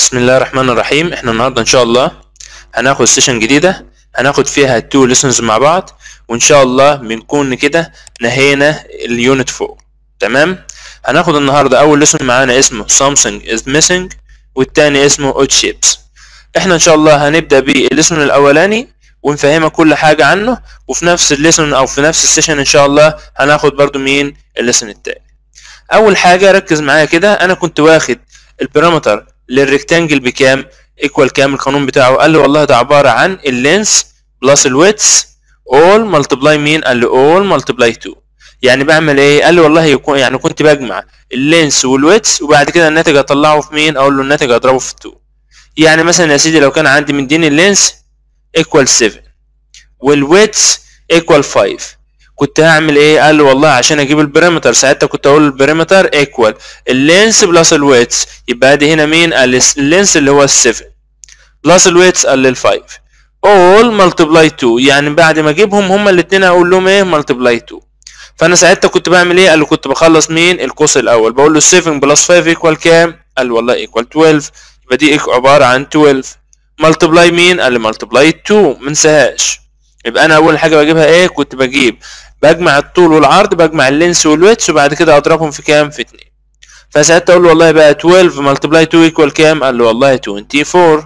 بسم الله الرحمن الرحيم احنا النهارده ان شاء الله هناخد سيشن جديده هناخد فيها تو ليسنز مع بعض وان شاء الله بنكون كده نهينا اليونت فوق تمام هناخد النهارده اول ليسن معانا اسمه something is missing والتاني اسمه odd shapes احنا ان شاء الله هنبدا بالليسن الاولاني ونفهمك كل حاجه عنه وفي نفس الليسن او في نفس السيشن ان شاء الله هناخد برضو مين الليسن التاني اول حاجه ركز معايا كده انا كنت واخد البارامتر للريكتانجل بكام ايكوال كام القانون بتاعه قال لي والله ده عباره عن اللينس بلس الويتس اول ملتبلاي مين قال لي اول ملتبلاي 2 يعني بعمل ايه قال لي والله يكون يعني كنت بجمع اللينس والويتس وبعد كده الناتج اطلعه في مين اقول له الناتج اضربه في 2 يعني مثلا يا سيدي لو كان عندي مديني اللينس ايكوال 7 والويتس ايكوال 5 كنت هعمل ايه قال لي والله عشان اجيب البريمتر ساعتها كنت اقول البريمتر ايكوال اللينس بلس الويتس يبقى ادي هنا مين قال اللينس اللي هو ال7 بلس الويتس قال ال5 all multiply 2 يعني بعد ما اجيبهم هما الاثنين هقول لهم ايه multiply 2 فانا ساعتها كنت بعمل ايه قال له كنت بخلص مين القوس الاول بقول له 7 بلس 5 ايكوال كام قال لي والله ايكوال 12 يبقى دي عباره عن 12 multiply مين قال لي multiply 2 ما انساهاش يبقى انا اول حاجه بجيبها ايه كنت بجيب بجمع الطول والعرض بجمع اللينس والويتس وبعد كده اضربهم في كام في 2 فساعتها اقول له والله بقى 12 ملتبلاي 2 ايكوال كام قال له والله 24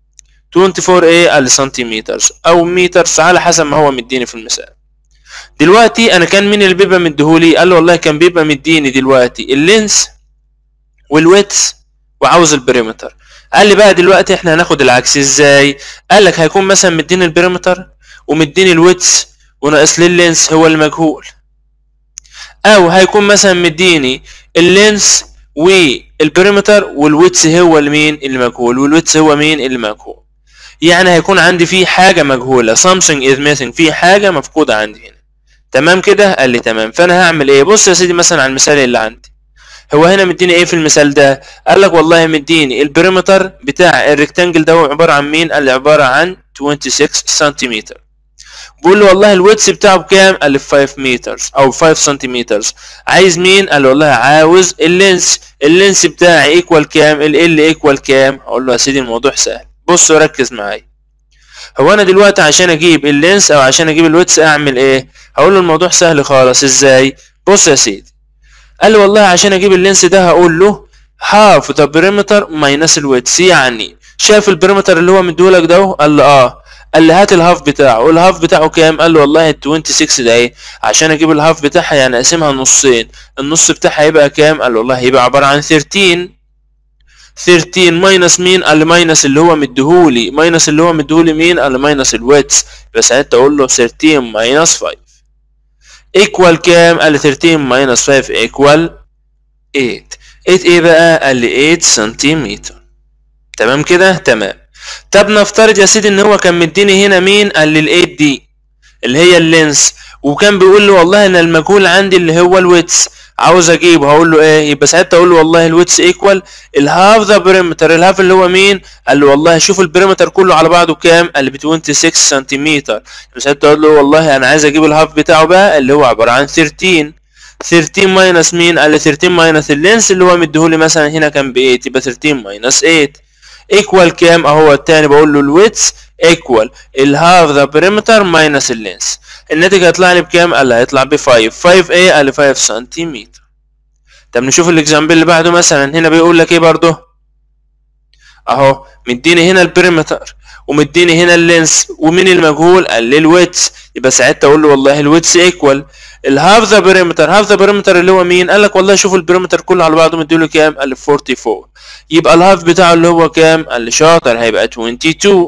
24 ايه قال لي سنتيمترز او مترز على حسب ما هو مديني في المثال دلوقتي انا كان مين اللي بيبقى مديهولي قال له والله كان بيبقى مديني دلوقتي اللينس والويتس وعاوز البريمتر قال لي بقى دلوقتي احنا هناخد العكس ازاي قال لك هيكون مثلا مديني البريمتر ومديني الويتس وناقص لي اللينس هو المجهول او هيكون مثلا مديني اللينس والبريمتر والويتس هو المين المجهول والويتس هو مين المجهول يعني هيكون عندي فيه حاجة مجهولة something is missing في حاجة مفقودة عندي هنا تمام كده قال لي تمام فانا هعمل ايه بص يا سيدي مثلا على المثال اللي عندي هو هنا مديني ايه في المثال ده قال لك والله مديني البريمتر بتاع الريكتانجل ده عبارة عن مين قال لي عبارة عن 26 سنتيمتر بقول له والله الويتس بتاعه بكام قال لي 5 متر او 5 سنتيمتر عايز مين قال له والله عاوز اللينس اللينس بتاعي ايكوال كام ال ال ايكوال كام اقول له يا سيدي الموضوع سهل بص وركز معايا هو انا دلوقتي عشان اجيب اللينس او عشان اجيب الويتس اعمل ايه هقول له الموضوع سهل خالص ازاي بص يا سيدي قال لي والله عشان اجيب اللينس ده هقول له هاف ذا بريمتر ماينس الويتس يعني شايف البريمتر اللي هو مديهولك ده قال لي اه قال لي هات الهاف بتاعه الهاف بتاعه كام قال له والله ال 26 ده ايه عشان اجيب الهاف بتاعها يعني اقسمها نصين النص بتاعها هيبقى كام قال له والله هيبقى عباره عن 13 13 ماينس مين قال لي ماينس اللي هو مديهولي ماينس اللي هو مديهولي مين قال لي ماينس الويتس يبقى ساعتها اقول له 13 ماينس 5 ايكوال كام قال لي 13 ماينس 5 ايكوال 8 8 ايه بقى قال لي 8 سنتيمتر تمام كده تمام طب نفترض يا سيدي ان هو كان مديني هنا مين قال لي الايت دي اللي هي اللينس وكان بيقول لي والله انا المجهول عندي اللي هو الويتس عاوز اجيبه هقول له ايه يبقى ساعتها اقول له والله الويتس ايكوال الهاف ذا بريمتر الهاف اللي هو مين قال له والله شوف البريمتر كله على بعضه كام قال لي ب 26 سنتيمتر يبقى ساعتها اقول له والله انا عايز اجيب الهاف بتاعه بقى اللي هو عباره عن 13 13 ماينس مين قال لي 13 ماينس اللينس اللي هو مديهولي مثلا هنا كان ب 8 يبقى 13 ماينس 8 ايكوال كام اهو التاني بقول له الويتس ايكوال الهاف ذا بريمتر ماينس اللينس الناتج هيطلع لي بكام قال لي هيطلع ب 5 5 ايه قال لي 5 سنتيمتر طب نشوف الاكزامبل اللي بعده مثلا هنا بيقول لك ايه برضه اهو مديني هنا البريمتر ومديني هنا اللينس ومين المجهول قال لي الويتس يبقى ساعتها اقول له والله الويتس ايكوال الهاف ذا بريمتر هاف ذا بريمتر اللي هو مين قال لك والله شوف البريمتر كله على بعضه مديله كام قال لي 44 يبقى الهاف بتاعه اللي هو كام قال لي شاطر هيبقى 22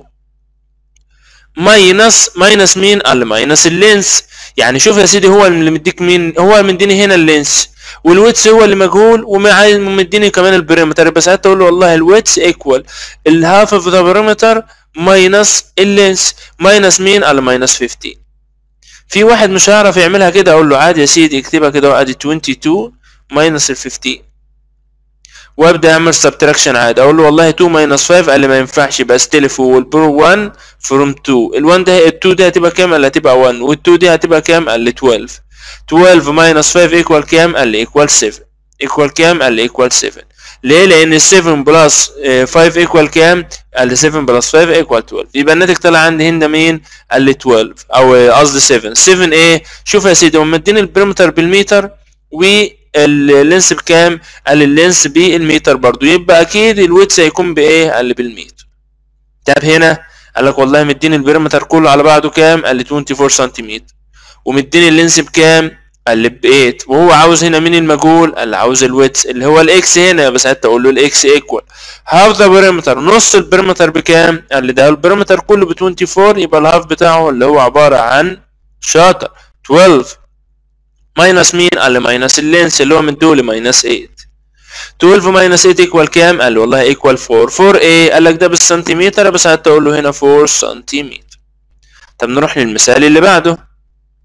ماينس ماينس مين قال لي ماينس اللينس يعني شوف يا سيدي هو اللي مديك مين هو مديني هنا اللينس والويتس هو اللي مجهول وعايز مديني كمان البريمتر بس ساعتها اقول له والله الويتس ايكوال الهاف اوف ذا بريمتر ماينس اللينس ماينس مين قال ماينس 15 في واحد مش هيعرف يعملها كده اقول له عادي يا سيدي اكتبها كده ادي 22 ماينس ال 15 وابدا اعمل سبتراكشن عادي اقول له والله 2 ماينس 5 قال لي ما ينفعش يبقى ستيل فوق برو 1 فروم 2 ال1 ده ال2 دي هتبقى كام قال لي هتبقى 1 وال2 دي هتبقى كام قال لي 12 12 ماينس 5 ايكوال كام قال لي ايكوال 7 ايكوال كام قال لي ايكوال 7 ليه لان 7 بلس 5 ايكوال كام قال لي 7 بلس 5 ايكوال 12 يبقى الناتج طلع عندي هنا مين قال لي 12 او قصدي 7 7 ايه شوف يا سيدي هم مديني البريمتر بالمتر واللينس بكام قال لي اللينس بالمتر برضو يبقى اكيد الويتس هيكون بايه قال لي بالمتر طب هنا قال لك والله مديني البريمتر كله على بعضه كام قال لي 24 سنتيمتر ومديني اللينس بكام قال لي ب 8 وهو عاوز هنا مين المجهول قال لي عاوز الويتس اللي هو الاكس هنا بس حتى اقول له الاكس ايكوال هاف ذا بريمتر نص البريمتر بكام قال لي ده البريمتر كله ب 24 يبقى الهاف بتاعه اللي هو عباره عن شاطر 12 ماينس مين قال لي ماينس اللينس اللي هو مديهولي ماينس 8 12 ماينس 8 ايكوال كام قال لي والله ايكوال 4 4 ايه قال لك ده بالسنتيمتر بس حتى اقول له هنا 4 سنتيمتر طب نروح للمثال اللي بعده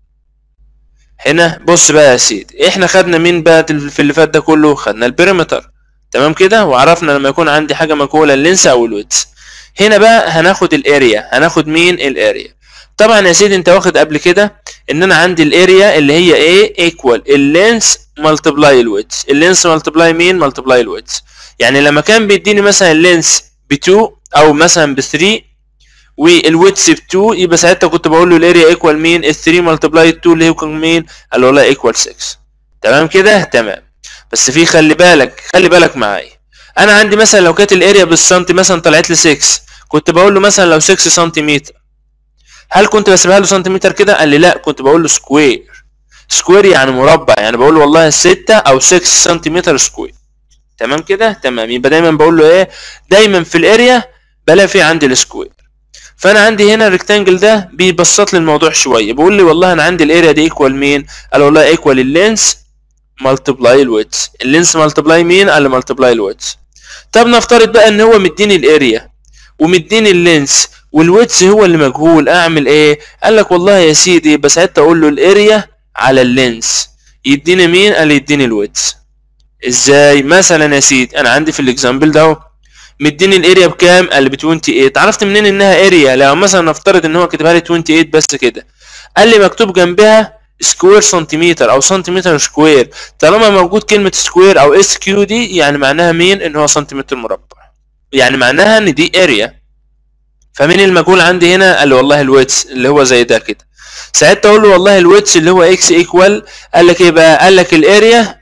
هنا بص بقى يا سيدي احنا خدنا مين بقى في اللي فات ده كله خدنا البريمتر تمام كده وعرفنا لما يكون عندي حاجه مجهوله اللينس او الويتس هنا بقى هناخد الاريا هناخد مين الاريا طبعا يا سيدي انت واخد قبل كده ان انا عندي الاريا اللي هي ايه ايكوال اللينس ملتبلاي الويتس اللينس ملتبلاي مين ملتبلاي الويتس يعني لما كان بيديني مثلا اللينس ب 2 او مثلا ب 3 والويتس ب 2 يبقى ساعتها كنت بقول له الاريا ايكوال مين ال 3 ملتبلاي 2 اللي هي كان مين قال له والله ايكوال 6 تمام كده تمام بس في خلي بالك خلي بالك معايا انا عندي مثلا لو كانت الاريا بالسنتي مثلا طلعت لي 6 كنت بقول له مثلا لو 6 سنتيمتر هل كنت بسيبها له سنتيمتر كده قال لي لا كنت بقول له سكوير سكوير يعني مربع يعني بقول له والله 6 او 6 سنتيمتر سكوير تمام كده تمام يبقى دايما بقول له ايه دايما في الاريا بلاقي في عندي السكوير فانا عندي هنا الريكتانجل ده بيبسط لي الموضوع شويه بيقول لي والله انا عندي الاريا دي ايكوال مين قال والله ايكوال اللينس ملتبلاي الويتس اللينس ملتبلاي مين قال ملتبلاي الويتس طب نفترض بقى ان هو مديني الاريا ومديني اللينس والويتس هو اللي مجهول اعمل ايه قال لك والله يا سيدي بس ساعتها اقول له الاريا على اللينس يديني مين قال يديني الويتس ازاي مثلا يا سيدي انا عندي في الاكزامبل ده اهو مديني الاريا بكام قال لي ب 28 عرفت منين انها اريا لو مثلا نفترض ان هو كاتبها لي 28 بس كده قال لي مكتوب جنبها سكوير سنتيمتر او سنتيمتر سكوير طالما موجود كلمه سكوير او اس كيو دي يعني معناها مين ان هو سنتيمتر مربع يعني معناها ان دي اريا فمين المجهول عندي هنا قال لي والله الويتس اللي هو زي ده كده ساعتها اقول له والله الويتس اللي هو اكس ايكوال قال لك ايه بقى قال لك الاريا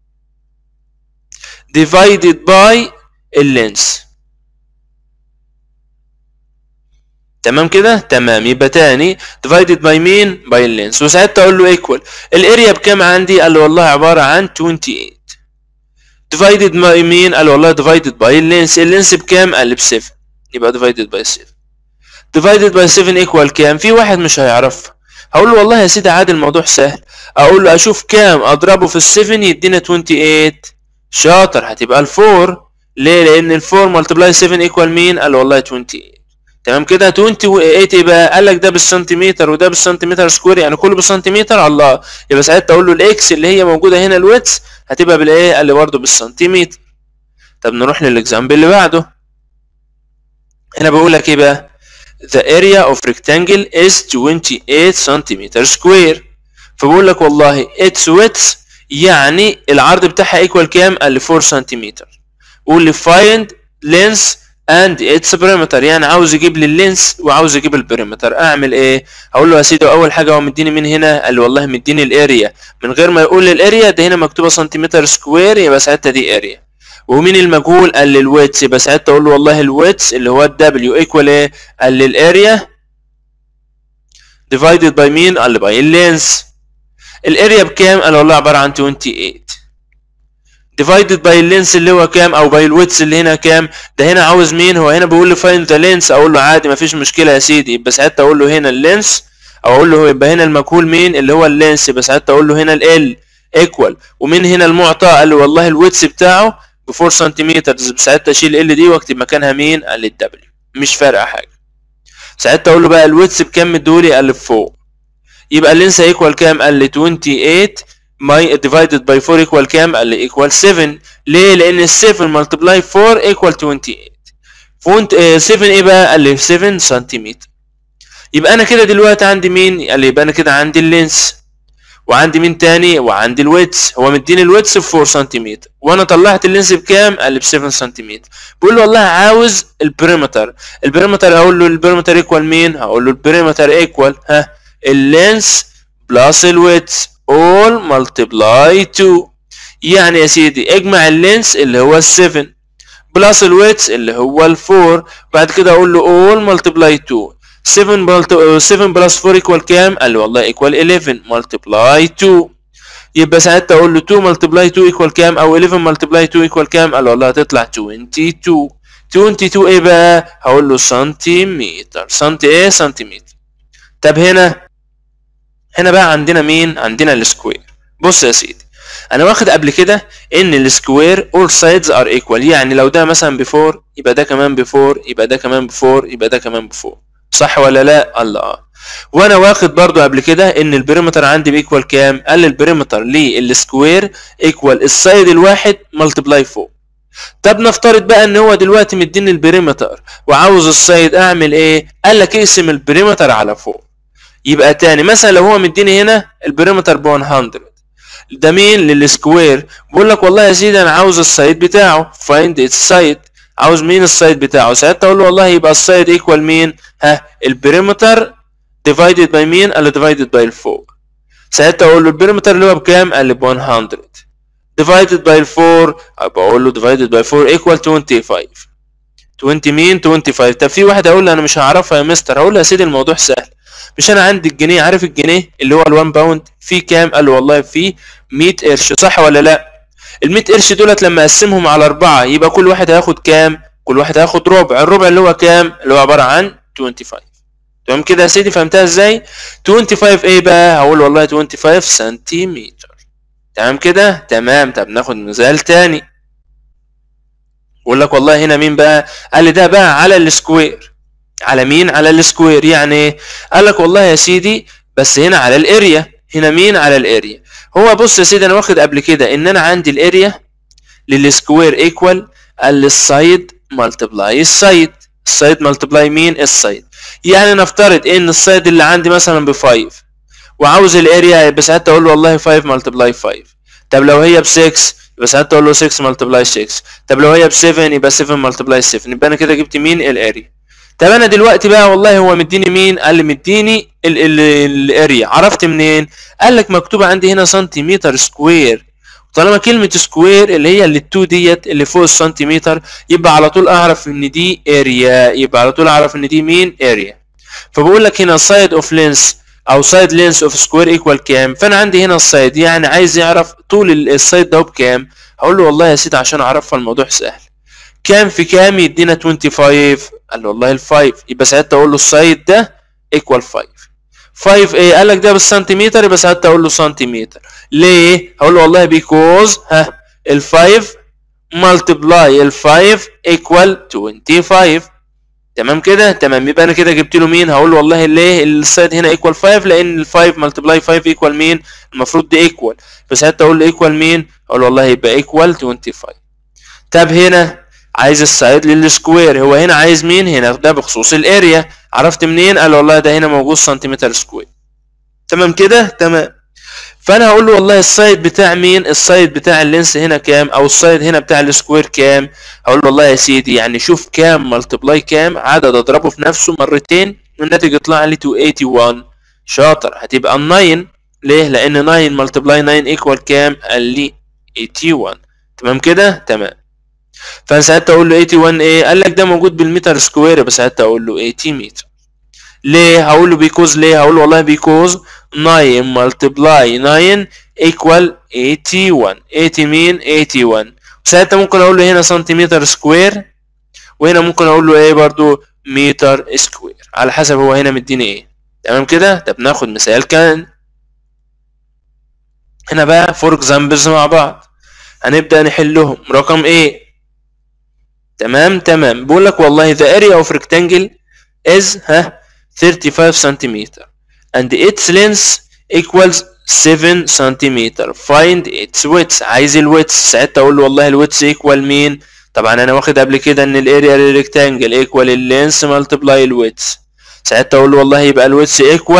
divided by اللينس تمام كده تمام يبقى تاني divided by مين by اللينس وساعتها اقول له equal الاريا بكام عندي قال له والله عباره عن 28 divided by مين قال له والله divided by اللينس اللينس بكام قال لي ب 7 يبقى divided by 7 divided by 7 equal كام في واحد مش هيعرفها هقول له والله يا سيدي عادي الموضوع سهل اقول له اشوف كام اضربه في ال 7 يدينا 28 شاطر هتبقى ال 4 ليه لان ال 4 ملتبلاي 7 ايكوال مين قال والله 28 تمام كده 28 ايه بقى قال لك ده بالسنتيمتر وده بالسنتيمتر سكوير يعني كله بالسنتيمتر الله يبقى ساعتها اقول له الاكس اللي هي موجوده هنا الويتس هتبقى بالايه قال لي برده بالسنتيمتر طب نروح للاكزامبل اللي بعده هنا بقول لك ايه بقى the area of rectangle is 28 centimeter square فبقول لك والله its width يعني العرض بتاعها ايكوال كام قال لي 4 سنتيمتر قول لي find length and its perimeter يعني عاوز يجيب لي اللينس وعاوز يجيب البريمتر اعمل ايه هقول له يا سيدي اول حاجه هو مديني من هنا قال لي والله مديني الاريا من غير ما يقول لي الاريا ده هنا مكتوبه سنتيمتر سكوير يبقى ساعتها دي اريا ومين المجهول قال لي الويتس يبقى ساعتها اقول له والله الويتس اللي هو الدبليو ايكوال ايه قال لي الاريا divided by مين قال لي باي اللينس الاريا بكام قال والله عباره عن 28 divided by اللينس اللي هو كام او by الويتس اللي هنا كام ده هنا عاوز مين هو هنا بيقول لي find the length اقول له عادي مفيش مشكله يا سيدي يبقى ساعتها اقول له هنا اللينس او اقول له يبقى هنا المجهول مين اللي هو اللينس يبقى ساعتها اقول له هنا ال equal ومن هنا المعطى قال لي والله الويتس بتاعه ب 4 سنتيمتر ساعتها اشيل ال دي واكتب مكانها مين قال لي الدبليو مش فارقه حاجه ساعتها اقول له بقى الويتس بكام مدولي قال لي فوق يبقى اللينس هيكوال كام قال لي 28 my divided by 4 equal كام قال لي equal 7 ليه لان ال 7 multiply 4 equal 28 فونت 7 ايه بقى قال لي 7 سنتيمتر يبقى انا كده دلوقتي عندي مين قال لي يبقى انا كده عندي اللينس وعندي مين تاني وعندي الويتس هو مديني الويتس ب 4 سنتيمتر وانا طلعت اللينس بكام قال لي ب 7 سنتيمتر بقول له والله عاوز البريمتر البريمتر هقول له البريمتر ايكوال مين هقول له البريمتر ايكوال ها اللينس بلس الويتس all multiply 2 يعني يا سيدي اجمع اللينس اللي هو ال 7 بلس الويتس اللي هو ال 4 بعد كده اقول له all multiply 2 7 ملت... 7 بلس 4 ايكوال كام؟ قال لي والله ايكوال 11 ملتبلاي 2 يبقى ساعتها اقول له 2 ملتبلاي 2 ايكوال كام؟ او 11 ملتبلاي 2 ايكوال كام؟ قال لي والله هتطلع 22 22 ايه بقى؟ هقول له سنتيمتر سنتي ايه؟ سنتيمتر طب هنا هنا بقى عندنا مين؟ عندنا السكوير بص يا سيدي انا واخد قبل كده ان السكوير all sides are equal يعني لو ده مثلا بفور يبقى ده كمان بفور يبقى ده كمان بفور يبقى ده كمان بفور صح ولا لا الله اه وانا واخد برضو قبل كده ان البريمتر عندي بيكوال كام قال لي البريمتر للسكوير ايكوال السايد الواحد ملتبلاي فوق طب نفترض بقى ان هو دلوقتي مديني البريمتر وعاوز السايد اعمل ايه قال لك اقسم البريمتر على فوق يبقى تاني مثلا لو هو مديني هنا البريمتر ب 100 ده مين للسكوير بقول لك والله يا سيدي انا عاوز السايد بتاعه فايند اتس سايد عاوز مين السايد بتاعه ساعتها اقول له والله يبقى السايد ايكوال مين ها البريمتر ديفايدد باي مين قال ديفايدد باي الفوق ساعتها اقول له البريمتر اللي هو بكام قال لي ب 100 ديفايدد باي 4 بقول له ديفايدد باي 4 ايكوال 25 20 مين 25 طب في واحد هيقول لي انا مش هعرفها يا مستر هقول له يا سيدي الموضوع سهل مش انا عندي الجنيه عارف الجنيه اللي هو ال1 باوند في كام قال له والله في 100 قرش صح ولا لا ال 100 قرش دولت لما اقسمهم على أربعة يبقى كل واحد هياخد كام كل واحد هياخد ربع الربع اللي هو كام اللي هو عبارة عن 25 تمام كده يا سيدي فهمتها ازاي 25 ايه بقى هقول والله 25 سنتيمتر تمام كده تمام طب ناخد مثال تاني بقول لك والله هنا مين بقى قال لي ده بقى على السكوير على مين على السكوير يعني ايه قال لك والله يا سيدي بس هنا على الاريا هنا مين على الاريا هو بص يا سيدي انا واخد قبل كده ان انا عندي الاريا للسكوير ايكوال السايد ملتبلاي السايد السايد ملتبلاي مين السايد يعني نفترض ان السايد اللي عندي مثلا ب 5 وعاوز الاريا يبقى ساعتها اقول له والله 5 ملتبلاي 5 طب لو هي ب 6 يبقى ساعتها اقول له 6 ملتبلاي 6 طب لو هي ب 7 يبقى 7 ملتبلاي 7 يبقى انا كده جبت مين الاريا طب انا دلوقتي بقى والله هو مديني مين قال لي مديني الاريا عرفت منين قال لك مكتوبه عندي هنا سنتيمتر سكوير طالما كلمة سكوير اللي هي اللي التو ديت اللي فوق السنتيمتر يبقى على طول اعرف ان دي اريا يبقى على طول اعرف ان دي مين اريا فبقول لك هنا سايد اوف لينس او سايد لينس اوف سكوير ايكوال كام فانا عندي هنا السايد يعني عايز يعرف طول السايد ده بكام هقول له والله يا سيدي عشان اعرفها الموضوع سهل كام في كام يدينا 25 قال له والله ال5 يبقى ساعتها اقول له السايد ده ايكوال 5 5 ايه قال لك ده بالسنتيمتر يبقى ساعتها اقول له سنتيمتر ليه هقول له والله بيكوز ها ال5 ملتبلاي ال5 ايكوال 25 تمام كده تمام يبقى انا كده جبت له مين هقول له والله ليه السايد هنا ايكوال 5 لان ال5 ملتبلاي 5 ايكوال مين المفروض دي ايكوال فساعتها اقول له ايكوال مين اقول له والله يبقى ايكوال 25 طب هنا عايز السايد للسكوير هو هنا عايز مين هنا ده بخصوص الاريا عرفت منين قال والله ده هنا موجود سنتيمتر سكوير تمام كده تمام فانا هقول له والله السايد بتاع مين السايد بتاع اللينس هنا كام او السايد هنا بتاع السكوير كام هقول له والله يا سيدي يعني شوف كام ملتبلاي كام عدد اضربه في نفسه مرتين الناتج يطلع لي 281 شاطر هتبقى 9 ليه لان 9 ملتبلاي 9 ايكوال كام قال لي 81 تمام كده تمام فانا ساعتها اقول له 81 ايه قال لك ده موجود بالمتر سكوير بس ساعتها اقول له 80 متر ليه هقول له بيكوز ليه هقول له والله بيكوز 9 ملتبلاي 9 ايكوال 81 80 مين 81 ساعتها ممكن اقول له هنا سنتيمتر سكوير وهنا ممكن اقول له ايه برضو متر سكوير على حسب هو هنا مديني ايه تمام كده طب ناخد مثال كان هنا بقى فور اكزامبلز مع بعض هنبدا نحلهم رقم ايه تمام تمام بقول لك والله the area of rectangle is ها 35 centimeter and its length equals 7 centimeter find its width عايز الويتس ساعتها اقول له والله الويتس equal مين طبعا انا واخد قبل كده ان الاريا للريكتانجل equal اللينس multiply الويتس ساعتها اقول له والله يبقى الويتس equal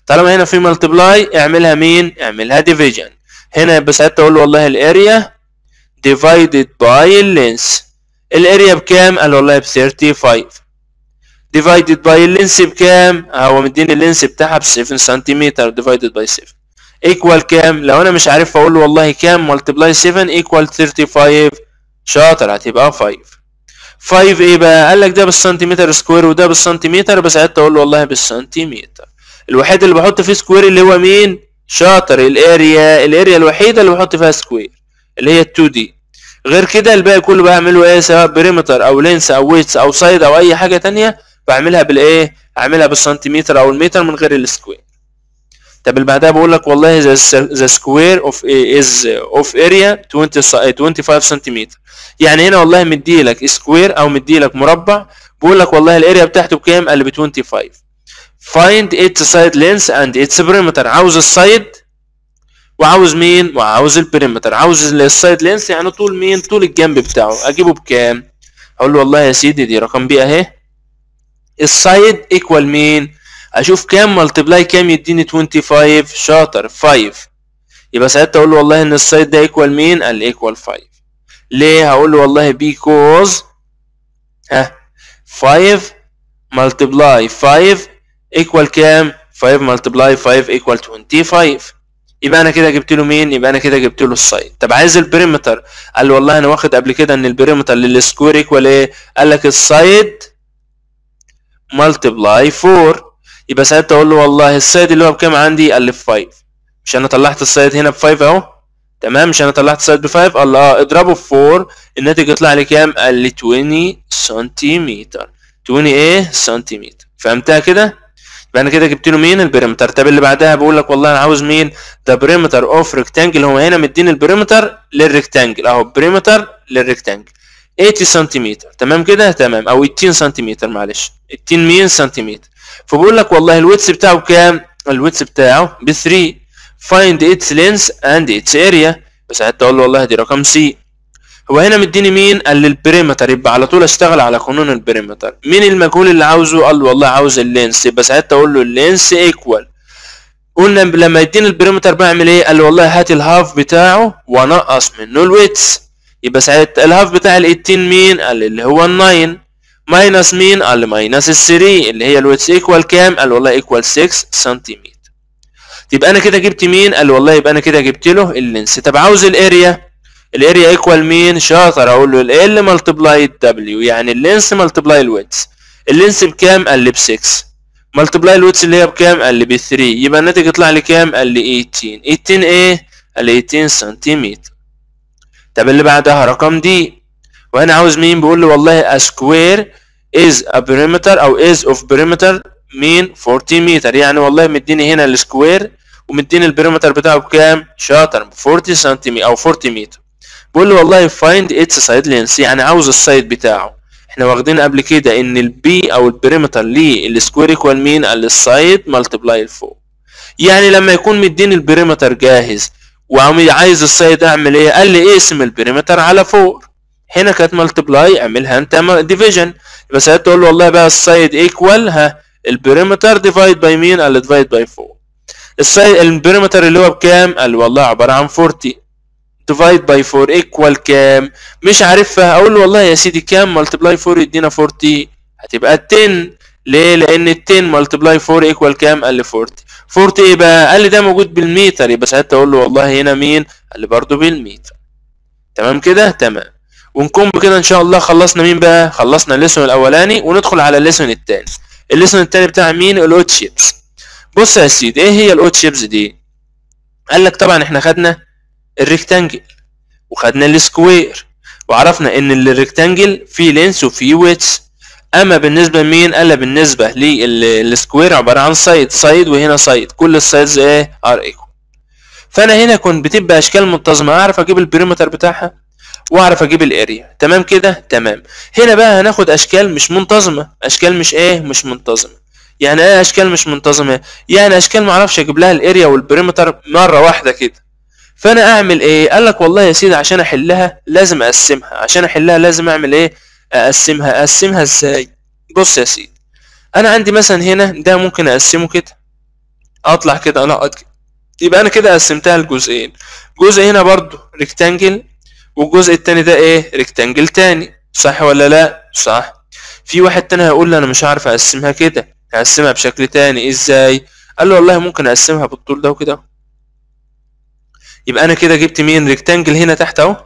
طالما هنا في ملتبلاي اعملها مين اعملها ديفيجن هنا يبقى ساعتها اقول له والله الاريا divided by اللينس الاريا بكام قال والله ب 35 divided by اللينس بكام هو مديني اللينس بتاعها ب 7 سنتيمتر divided by 7 equal كام لو انا مش عارف اقول له والله كام multiply 7 equal 35 شاطر هتبقى 5 5 ايه بقى قال لك ده بالسنتيمتر سكوير وده بالسنتيمتر بس ساعتها اقول له والله بالسنتيمتر الوحيد اللي بحط فيه سكوير اللي هو مين شاطر الاريا الاريا الوحيده اللي بحط فيها سكوير اللي هي 2 دي غير كده الباقي كله بعمله ايه سواء بريمتر او لينس او ويتس او سايد او اي حاجه تانية بعملها بالايه اعملها بالسنتيمتر او المتر من غير السكوير طب اللي بعدها بقول لك والله the square of is of area 20 25 سنتيمتر يعني هنا والله مدي لك سكوير او مدي لك مربع بقول لك والله الاريا بتاعته بكام قال لي ب 25 find its side length and its perimeter عاوز السايد وعاوز مين وعاوز البريمتر عاوز السايد لينس يعني طول مين طول الجنب بتاعه اجيبه بكام اقول له والله يا سيدي دي رقم بي اهي السايد ايكوال مين اشوف كام ملتبلاي كام يديني 25 شاطر 5 يبقى ساعتها اقول له والله ان السايد ده ايكوال مين قال ايكوال 5 ليه هقول له والله بيكوز ها 5 ملتبلاي 5 ايكوال كام 5 ملتبلاي 5 ايكوال 25 يبقى انا كده جبت له مين يبقى انا كده جبت له السايد طب عايز البريمتر قال لي والله انا واخد قبل كده ان البريمتر للسكوير ايكوال ايه قال لك السايد ملتبلاي 4 يبقى ساعتها اقول له والله السايد اللي هو بكام عندي قال لي ب 5 مش انا طلعت السايد هنا ب 5 اهو تمام مش انا طلعت السايد ب 5 الله اه اضربه في 4 الناتج يطلع لي كام قال لي 20 سنتيمتر 20 ايه سنتيمتر فهمتها كده يبقى انا كده جبت له مين البريمتر طب اللي بعدها بقول لك والله انا عاوز مين ده بريمتر اوف ريكتانجل هو هنا مديني البريمتر للريكتانجل اهو بريمتر للريكتانجل 80 سنتيمتر تمام كده تمام او 18 سنتيمتر معلش 18 مين سنتيمتر فبقول لك والله الويتس بتاعه بكام الويتس بتاعه ب 3 find its length and its area بس حتى اقول له والله دي رقم سي هو هنا مديني مين قال لي البريمتر يبقى على طول اشتغل على قانون البريمتر مين المجهول اللي عاوزه قال له والله عاوز اللينس يبقى ساعتها اقول له اللينس ايكوال قلنا لما يديني البريمتر بعمل ايه قال لي والله هات الهاف بتاعه ونقص منه الويتس يبقى ساعتها الهاف بتاع ال 18 مين قال لي اللي هو ال 9 ماينس مين قال لي ماينس ال 3 اللي هي الويتس ايكوال كام قال والله ايكوال 6 سنتيمتر يبقى انا كده جبت مين قال والله يبقى انا كده جبت له اللينس طب عاوز الاريا الاريا ايكوال مين شاطر اقول له ال ملتبلاي الدبليو يعني اللينس ملتبلاي الويتس اللينس بكام قال لي ب 6 ملتبلاي الويتس اللي هي بكام قال لي ب 3 يبقى الناتج يطلع لي كام قال لي 18 18 ايه قال لي 18 سنتيمتر طب اللي بعدها رقم دي وانا عاوز مين بيقول لي والله a square is a perimeter او is of perimeter مين 40 متر يعني والله مديني هنا السكوير ومديني البريمتر بتاعه بكام شاطر 40 سنتيمتر او 40 متر بقول له والله find its side length يعني عاوز السايد بتاعه احنا واخدين قبل كده ان البي او البريمتر ليه السكوير ايكوال مين قال السايد ملتبلاي الفوق يعني لما يكون مديني البريمتر جاهز وعايز السايد اعمل ايه قال لي اقسم البريمتر على فوق هنا كانت ملتبلاي اعملها انت ديفيجن يبقى ساعتها تقول له والله بقى السايد ايكوال ها البريمتر ديفايد باي مين قال ديفايد باي 4 السايد البريمتر اللي هو بكام قال والله عباره عن 40 ديفايد باي 4 ايكوال كام مش عارفها اقول له والله يا سيدي كام ملتبلاي 4 يدينا 40 هتبقى 10 ليه لان ال 10 ملتبلاي 4 ايكوال كام قال لي 40 40 ايه بقى قال لي ده موجود بالمتر يبقى ساعتها اقول له والله هنا مين قال لي برضه بالمتر تمام كده تمام ونكون بكده ان شاء الله خلصنا مين بقى خلصنا الليسون الاولاني وندخل على الليسون الثاني الليسون الثاني بتاع مين الاوت شيبس بص يا سيدي ايه هي الاوت شيبس دي قال لك طبعا احنا خدنا الريكتانجل وخدنا السكوير وعرفنا ان الريكتانجل فيه لينس وفيه ويتس اما بالنسبه لمين قال بالنسبه للسكوير عباره عن سايد سايد وهنا سايد كل السايدز ايه ار ايكوال فانا هنا كنت بتبقى اشكال منتظمه اعرف اجيب البريمتر بتاعها واعرف اجيب الاريا تمام كده تمام هنا بقى هناخد اشكال مش منتظمه اشكال مش ايه مش منتظمه يعني ايه اشكال مش منتظمه يعني اشكال ما اعرفش اجيب لها الاريا والبريمتر مره واحده كده فانا اعمل ايه قال لك والله يا سيدي عشان احلها لازم اقسمها عشان احلها لازم اعمل ايه اقسمها اقسمها ازاي بص يا سيدي انا عندي مثلا هنا ده ممكن اقسمه كده اطلع كده انقط كده يبقى انا كده قسمتها لجزئين جزء هنا برضو ريكتانجل والجزء التاني ده ايه ريكتانجل تاني صح ولا لا صح في واحد تاني هيقول لي انا مش عارف اقسمها كده هقسمها بشكل تاني ازاي قال له والله ممكن اقسمها بالطول ده وكده يبقى انا كده جبت مين ريكتانجل هنا تحت اهو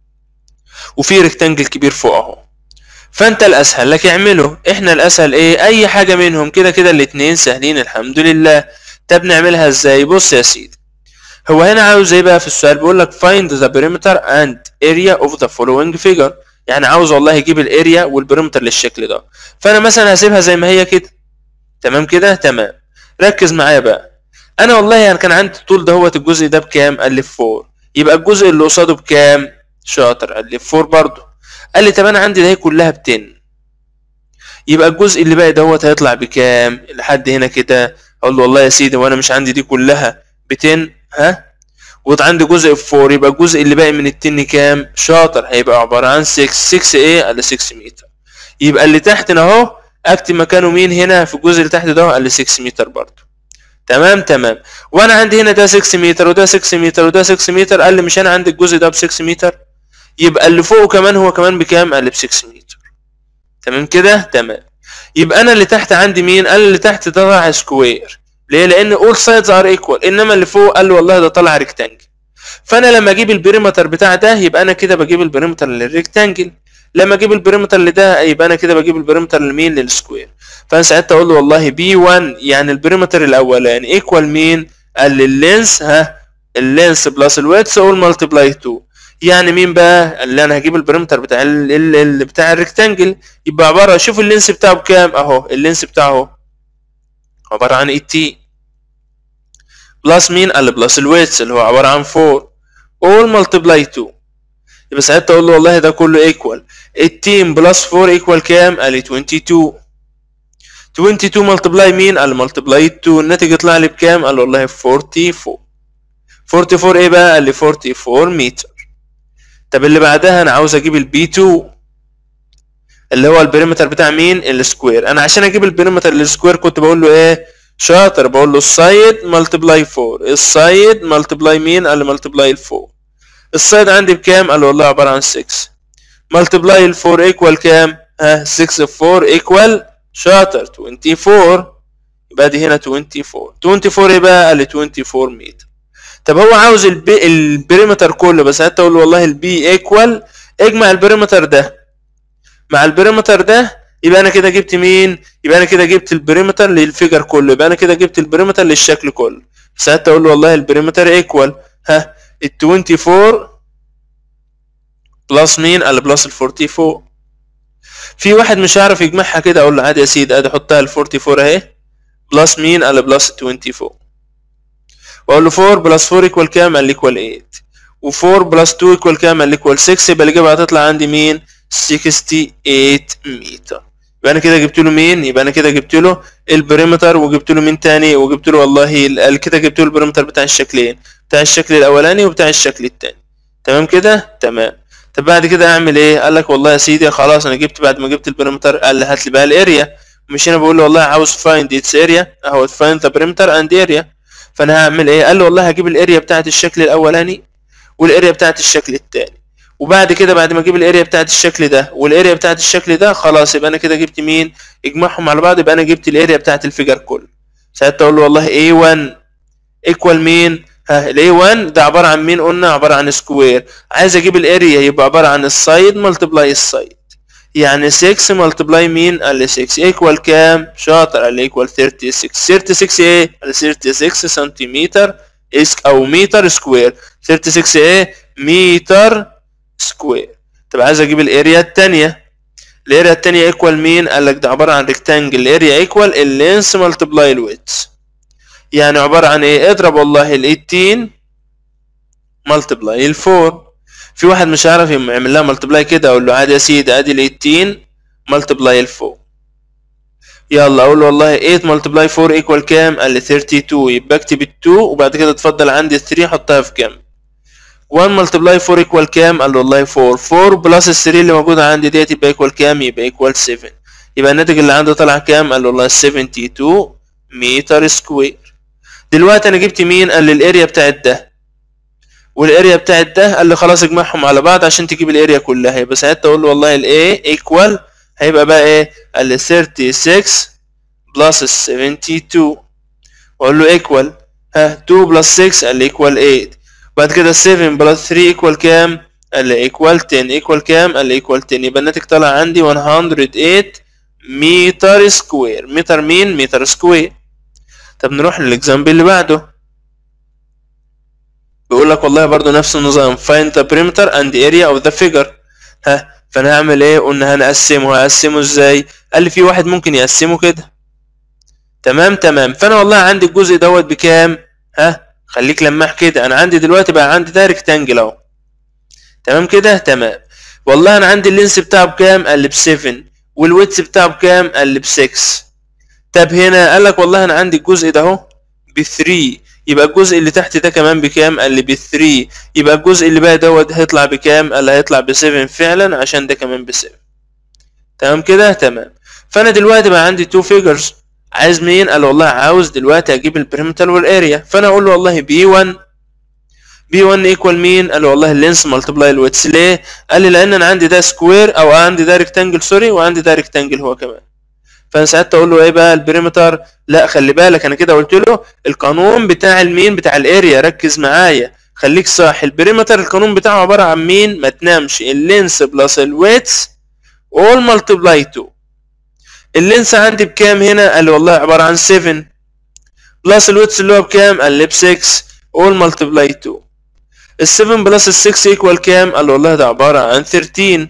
وفي ريكتانجل كبير فوق اهو فانت الاسهل لك اعمله احنا الاسهل ايه اي حاجه منهم كده كده الاتنين سهلين الحمد لله طب نعملها ازاي بص يا سيدي هو هنا عاوز ايه بقى في السؤال بيقول لك find the perimeter and area of the following figure يعني عاوز والله يجيب الاريا والبريمتر للشكل ده فانا مثلا هسيبها زي ما هي كده تمام كده تمام ركز معايا بقى انا والله يعني كان عندي الطول دهوت الجزء ده بكام قال لي 4 يبقى الجزء اللي قصاده بكام شاطر قال لي 4 برضه قال لي طب انا عندي ده كلها ب 10 يبقى الجزء اللي باقي دوت هيطلع بكام لحد هنا كده اقول له والله يا سيدي وانا مش عندي دي كلها ب 10 ها وعندي جزء في 4 يبقى الجزء اللي باقي من التن كام شاطر هيبقى عباره عن 6 6 ايه قال 6 متر يبقى اللي تحت اهو اكتب مكانه مين هنا في الجزء اللي تحت ده قال 6 متر برضه تمام تمام وانا عندي هنا ده 6 متر وده 6 متر وده 6 متر قال لي مش انا عندي الجزء ده ب 6 متر يبقى اللي فوقه كمان هو كمان بكام قال ب 6 متر تمام كده تمام يبقى انا اللي تحت عندي مين قال اللي تحت ده طالع سكوير ليه لان all sides are equal انما اللي فوق قال له والله ده طالع ريكتانجل فانا لما اجيب البريمتر بتاع ده يبقى انا كده بجيب البريمتر للريكتانجل لما اجيب البريمتر لده يبقى انا كده بجيب البريمتر لمين للسكوير فانا ساعتها اقول له والله بي 1 يعني البريمتر الاولاني ايكوال مين قال لي اللينس ها اللينس بلس الويتس اول ملتبلاي 2 يعني مين بقى اللي انا هجيب البريمتر بتاع ال ال ال بتاع الريكتانجل يبقى عباره شوف اللينس بتاعه بكام اهو اللينس بتاعه اهو عباره عن 8 تي بلس مين قال بلس الويتس اللي هو عباره عن 4 all multiply 2 يبقى ساعتها اقول له والله ده كله ايكوال 18 بلس 4 ايكوال كام قال لي 22 22 ملتبلاي مين قال ملتبلاي 2 الناتج يطلع لي بكام قال والله 44 44 ايه بقى قال لي 44 متر طب اللي بعدها انا عاوز اجيب البي 2 اللي هو البريمتر بتاع مين السكوير انا عشان اجيب البريمتر للسكوير كنت بقول له ايه شاطر بقول له السايد ملتبلاي 4 السايد ملتبلاي مين قال لي ملتبلاي 4 السايد عندي بكام قال والله عباره عن 6 ملتبلاي ال 4 ايكوال كام ها 6 في 4 ايكوال شاطر 24 يبقى دي هنا 24 24 ايه بقى قال لي 24 متر طب هو عاوز البي البريمتر كله بس حتى اقول له والله البي ايكوال اجمع البريمتر ده مع البريمتر ده يبقى انا كده جبت مين يبقى انا كده جبت البريمتر للفيجر كله يبقى انا كده جبت البريمتر للشكل كله ساعتها اقول له والله البريمتر ايكوال ها ال 24 بلس مين قال بلس ال 44 في واحد مش هيعرف يجمعها كده اقول له عادي يا سيدي ادي حطها ال 44 اهي بلس مين قال بلس 24 واقول له 4 بلس 4 ايكوال كام قال لي ايكوال 8 و4 بلس 2 ايكوال كام قال لي ايكوال 6 يبقى الاجابه هتطلع عندي مين 68 متر يبقى انا كده جبت له مين يبقى انا كده جبت له البريمتر وجبت له مين تاني وجبت له والله ال- كده جبت له البريمتر بتاع الشكلين بتاع الشكل الاولاني وبتاع الشكل التاني تمام كده تمام طب بعد كده اعمل ايه قال لك والله يا سيدي خلاص انا جبت بعد ما جبت البريمتر قال لي هات لي بقى الاريا مش انا بقول له والله عاوز فايند اتس اريا اهو فايند ذا بريمتر اند اريا فانا هعمل ايه قال له والله هجيب الاريا بتاعت الشكل الاولاني والاريا بتاعت الشكل التاني وبعد كده بعد ما اجيب الاريا بتاعت الشكل ده والاريا بتاعت الشكل ده خلاص يبقى انا كده جبت مين اجمعهم على بعض يبقى انا جبت الاريا بتاعت الفيجر كله ساعتها اقول له والله A1 ايكوال مين ها ال A1 ده عباره عن مين قلنا عباره عن سكوير عايز اجيب الاريا يبقى عباره عن السايد ملتبلاي السايد يعني 6 ملتبلاي مين قال لي 6 ايكوال كام شاطر قال لي ايكوال 36 36 ايه قال لي 36 سنتيمتر اسك او متر سكوير 36 ايه متر سكوير طب عايز اجيب الاريا الثانيه الاريا الثانيه ايكوال مين قال لك ده عباره عن ريكتانجل الاريا ايكوال اللينس ملتبلاي الويدث يعني عباره عن ايه اضرب والله ال 18 ملتبلاي ال 4 في واحد مش عارف يعمل لها ملتبلاي كده اقول له عادي يا سيدي ادي ال 18 ملتبلاي ال 4 يلا اقول له والله 8 ملتبلاي 4 ايكوال كام قال لي 32 يبقى اكتب ال 2 وبعد كده اتفضل عندي ال 3 حطها في جنب 1 ملتبلاي 4 ايكوال كام قال له والله 4 4 بلس ال 3 اللي موجوده عندي ديت يبقى ايكوال كام يبقى ايكوال 7 يبقى الناتج اللي عنده طلع كام قال له والله 72 متر سكوير دلوقتي انا جبت مين قال لي الاريا بتاعت ده والاريا بتاعت ده قال لي خلاص اجمعهم على بعض عشان تجيب الاريا كلها يبقى ساعتها اقول له والله الايه ايكوال هيبقى بقى ايه قال لي 36 بلس 72 واقول له ايكوال ها 2 بلس 6 قال لي ايكوال 8 بعد كده 7 بلس 3 ايكوال كام قال لي ايكوال 10 ايكوال كام قال لي ايكوال 10 يبقى الناتج طلع عندي 108 متر سكوير متر مين متر سكوير طب نروح للاكزامبل اللي بعده بيقول لك والله برضو نفس النظام find the perimeter and area of the figure ها فانا هعمل ايه قلنا هنقسمه هقسمه ازاي قال لي في واحد ممكن يقسمه كده تمام تمام فانا والله عندي الجزء دوت بكام ها خليك لماح كده انا عندي دلوقتي بقى عندي ده ريكتانجل اهو تمام كده تمام والله انا عندي اللينس بتاعه بكام قال لي ب 7 والويتس بتاعه بكام قال لي ب 6 طب هنا قال لك والله انا عندي الجزء ده اهو ب 3 يبقى الجزء اللي تحت ده كمان بكام قال لي ب 3 يبقى الجزء اللي بقى دوت هيطلع بكام قال لي هيطلع ب 7 فعلا عشان ده كمان ب 7 تمام كده تمام فانا دلوقتي بقى عندي تو فيجرز عايز مين قال والله عاوز دلوقتي اجيب البريمتر والاريا فانا اقول له والله بي 1 بي 1 ايكوال مين قال له والله اللينس ملتبلاي الويتس ليه قال لي لان انا عندي ده سكوير او عندي ده ريكتانجل سوري وعندي ده ريكتانجل هو كمان فانا ساعتها اقول له ايه بقى البريمتر لا خلي بالك انا كده قلت له القانون بتاع المين بتاع الاريا ركز معايا خليك صح البريمتر القانون بتاعه عباره عن مين ما تنامش اللينس بلس الويتس all multiply 2 اللينس عندي بكام هنا قال لي والله عباره عن 7 بلس الويتس اللي هو بكام قال لي ب 6 all multiply 2 ال 7 بلس ال 6 ايكوال كام قال له والله ده عباره عن 13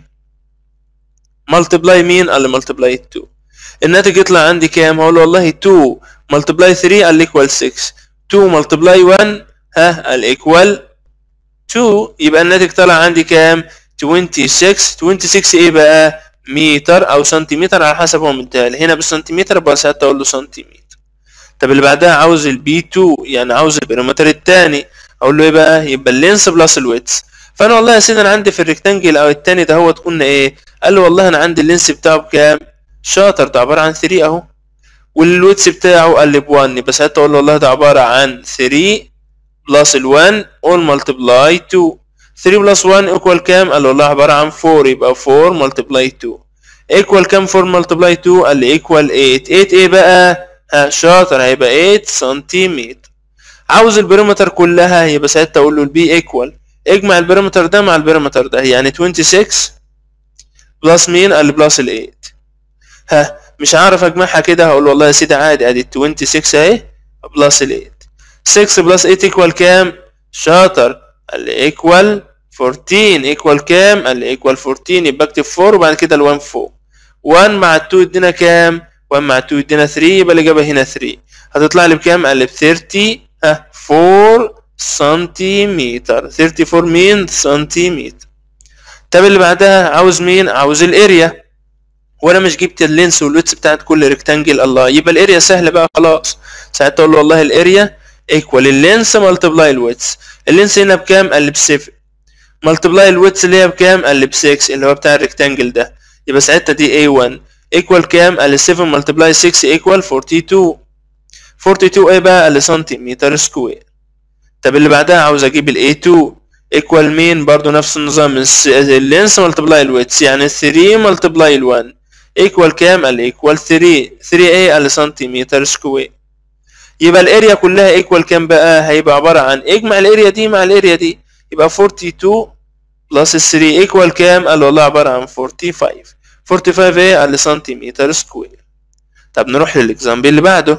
multiply مين قال لي multiply 2 الناتج يطلع عندي كام هقول له والله 2 multiply 3 قال لي ايكوال 6 2 multiply 1 ها قال ايكوال 2 يبقى الناتج طلع عندي كام 26 26 ايه بقى متر او سنتيمتر على حسب هو مديها لي هنا بالسنتيمتر يبقى ساعتها اقول له سنتيمتر طب اللي بعدها عاوز البي 2 يعني عاوز البريمتر الثاني اقول له ايه بقى يبقى اللينس بلس الويتس فانا والله يا سيدي انا عندي في الريكتانجل او الثاني ده هو قلنا ايه قال له والله انا عندي اللينس بتاعه بكام شاطر ده عباره عن 3 اهو والويتس بتاعه قال لي ب 1 يبقى ساعتها اقول له والله ده عباره عن 3 بلس ال 1 all multiply 2 3 بلس 1 equal كام قال له والله عباره عن 4 يبقى 4 multiply 2 equal كام 4 multiply 2 قال لي equal 8 8 ايه بقى ها شاطر هيبقى 8 سنتيمتر عاوز البريمتر كلها يبقى ساعتها اقول له البي ايكوال اجمع البريمتر ده مع البريمتر ده يعني 26 بلس مين قال لي بلس ال 8 ها مش عارف اجمعها كده هقول والله يا سيدي عادي ادي 26 اهي بلس ال 8 6 بلس 8 ايكوال كام شاطر قال لي ايكوال 14 ايكوال كام قال لي ايكوال 14 يبقى اكتب 4 وبعد كده ال1 فوق 1 مع 2 ادينا كام 1 مع 2 ادينا 3 يبقى الاجابه هنا 3 هتطلع لي بكام قال لي ب 30 ها 4 سنتيمتر 34 مين سنتيمتر طب اللي بعدها عاوز مين عاوز الاريا وانا مش جبت اللينس والويتس بتاعت كل ريكتانجل الله يبقى الاريا سهله بقى خلاص ساعتها اقول له والله الاريا ايكوال اللينس ملتبلاي الويتس اللينس هنا بكام قال لي ب 7 ملتبلاي الويتس اللي هي بكام قال لي ب 6 اللي هو بتاع الريكتانجل ده يبقى ساعتها دي A1 ايكوال كام قال لي 7 ملتبلاي 6 ايكوال 42 42 ايه بقى قال لي سنتيمتر سكوير طب اللي بعدها عاوز اجيب ال A2 ايكوال مين برضو نفس النظام اللينس ملتبلاي الويتس يعني 3 ملتبلاي ال 1 ايكوال كام قال لي ايكوال 3 3 ايه قال لي سنتيمتر سكوير يبقى الاريا كلها ايكوال كام بقى هيبقى عباره عن اجمع الاريا دي مع الاريا دي يبقى 42 بلس 3 ايكوال كام قال والله عباره عن 45 45 ايه قال لي سنتيمتر سكوير طب نروح للاكزامبل اللي بعده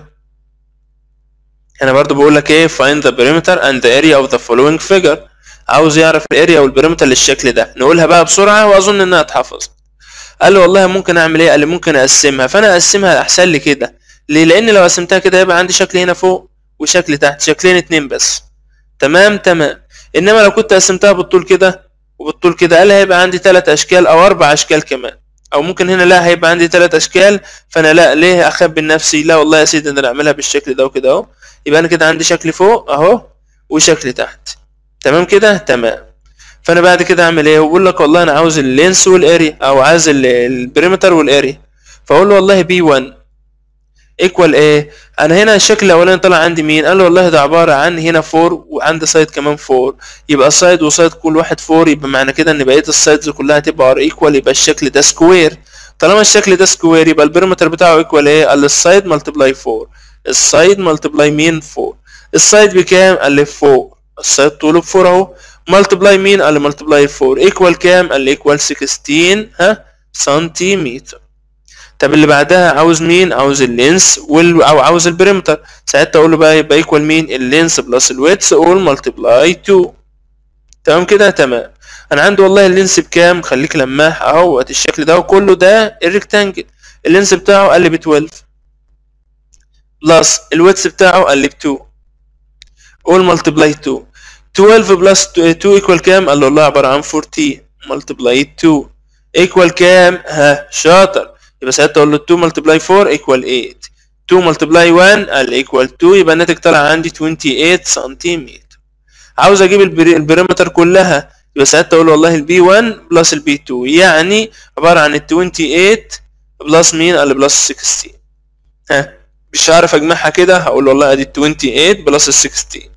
هنا برضو بقول لك ايه find the perimeter and the area of the following figure عاوز يعرف الاريا والبريمتر للشكل ده نقولها بقى بسرعه واظن انها اتحفظت قال لي والله ممكن اعمل ايه قال لي ممكن اقسمها فانا اقسمها احسن لي كده ليه لان لو قسمتها كده هيبقى عندي شكل هنا فوق وشكل تحت شكلين اتنين بس تمام تمام انما لو كنت قسمتها بالطول كده وبالطول كده قال هيبقى عندي ثلاث اشكال او اربع اشكال كمان او ممكن هنا لا هيبقى عندي ثلاث اشكال فانا لا ليه اخبي نفسي لا والله يا سيدي انا اعملها بالشكل ده وكده اهو يبقى انا كده عندي شكل فوق اهو وشكل تحت تمام كده تمام فانا بعد كده اعمل ايه بقول لك والله انا عاوز اللينس والاريا او عايز البريمتر والاريا فاقول له والله بي 1 ايكوال ايه انا هنا الشكل الاولاني طلع عندي مين قال له والله ده عباره عن هنا 4 وعندي سايد كمان 4 يبقى سايد وسايد كل واحد 4 يبقى معنى كده ان بقيه السايدز كلها هتبقى ار ايكوال يبقى الشكل ده سكوير طالما الشكل ده سكوير يبقى البريمتر بتاعه ايكوال ايه قال السايد ملتبلاي 4 السايد ملتبلاي مين 4 السايد بكام قال لي 4 السايد طوله ب 4 اهو ملتبلاي مين قال لي ملتبلاي 4 ايكوال كام قال لي ايكوال 16 ها سنتيمتر طب اللي بعدها عاوز مين عاوز اللينس وال... او عاوز البريمتر ساعتها اقول له بقى يبقى ايكوال مين اللينس بلس الويتس اول ملتبلاي 2 تمام كده تمام انا عندي والله اللينس بكام خليك لماح اهوت الشكل ده وكله ده الريكتانجل اللينس بتاعه قال لي ب 12 بلس الويتس بتاعه قال لي ب 2 اول ملتبلاي 2 12 بلس 2 ايكوال كام قال له والله عباره عن 14 ملتبلاي 2 ايكوال كام ها شاطر يبقى ساعتها اقول له 2 ملتبلاي 4 ايكوال 8 2 ملتبلاي 1 قال ايكوال 2 يبقى الناتج طلع عندي 28 سنتيمتر عاوز اجيب البريمتر كلها يبقى ساعتها اقول والله البي 1 بلس البي 2 يعني عباره عن ال 28 بلس مين قال بلس 16 ها مش هعرف اجمعها كده هقول والله ادي 28 بلس ال 16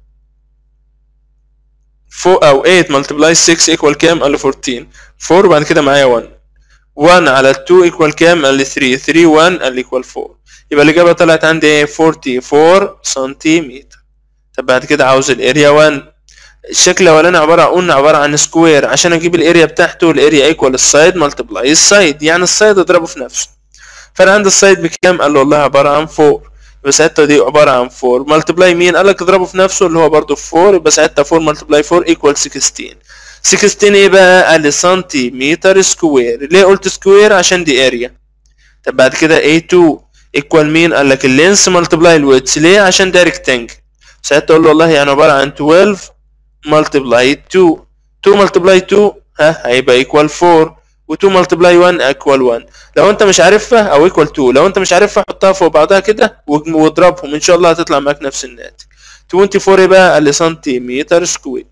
4 او 8 ملتبلاي 6 ايكوال كام قال 14 4 وبعد كده معايا 1 1 على 2 ايكوال كام قال لي 3 3 1 قال لي ايكوال 4 يبقى الاجابه طلعت عندي ايه 44 سنتيمتر طب بعد كده عاوز الاريا 1 الشكل الاولاني عباره قلنا عباره عن سكوير عشان اجيب الاريا بتاعته الاريا ايكوال السايد ملتبلاي السايد يعني السايد اضربه في نفسه فانا عندي السايد بكام قال له والله عباره عن 4 يبقى ساعتها دي عباره عن 4 ملتبلاي مين قال لك اضربه في نفسه اللي هو برضه 4 يبقى ساعتها 4 ملتبلاي 4 ايكوال 16 16 ايه بقى قال لي سنتيمتر سكوير ليه قلت سكوير عشان دي اريا طب بعد كده A2 ايكوال مين قال لك اللينس ملتبلاي الويتس ليه عشان ده ريكتانجل ساعتها اقول له والله يعني عباره عن 12 ملتبلاي 2 2 ملتبلاي 2 ها هيبقى ايكوال 4 و2 ملتبلاي 1 ايكوال 1 لو انت مش عارفها او ايكوال 2 لو انت مش عارفها حطها فوق بعضها كده واضربهم ان شاء الله هتطلع معاك نفس الناتج 24 ايه بقى قال لي سنتيمتر سكوير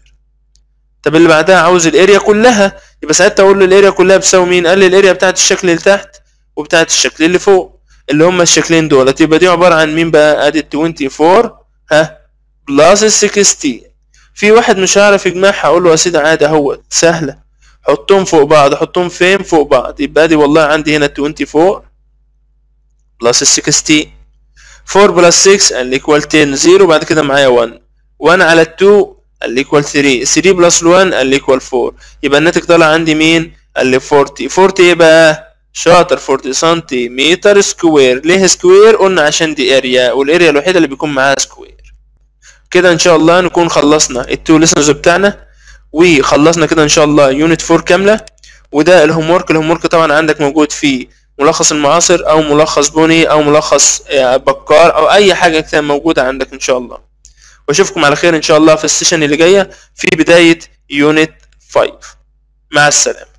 طب اللي بعدها عاوز الاريا كلها يبقى ساعتها اقول له الاريا كلها بتساوي مين قال لي الاريا بتاعت الشكل اللي تحت وبتاعت الشكل اللي فوق اللي هما الشكلين دولت يبقى دي عباره عن مين بقى ادي 24 ها بلس ال 16 في واحد مش هعرف يجمعها اقول له يا سيدي عادي اهوت سهله حطهم فوق بعض حطهم فين فوق بعض يبقى دي والله عندي هنا 24 بلس ال 16 4 بلس 6 قال لي ايكوال 10 0 بعد كده معايا 1 1 على 2 قال لي ايكوال 3 3 بلس 1 قال لي ايكوال 4 يبقى الناتج طالع عندي مين قال لي 40 40 ايه بقى شاطر 40 سنتيمتر سكوير ليه سكوير قلنا عشان دي اريا والاريا الوحيده اللي بيكون معاها سكوير كده ان شاء الله نكون خلصنا التو ليسنز بتاعنا وخلصنا كده ان شاء الله يونت 4 كامله وده الهوم ورك الهوم ورك طبعا عندك موجود فيه ملخص المعاصر او ملخص بني او ملخص بكار او اي حاجه كده موجوده عندك ان شاء الله واشوفكم على خير ان شاء الله في السيشن اللي جايه في بدايه يونت 5 مع السلامه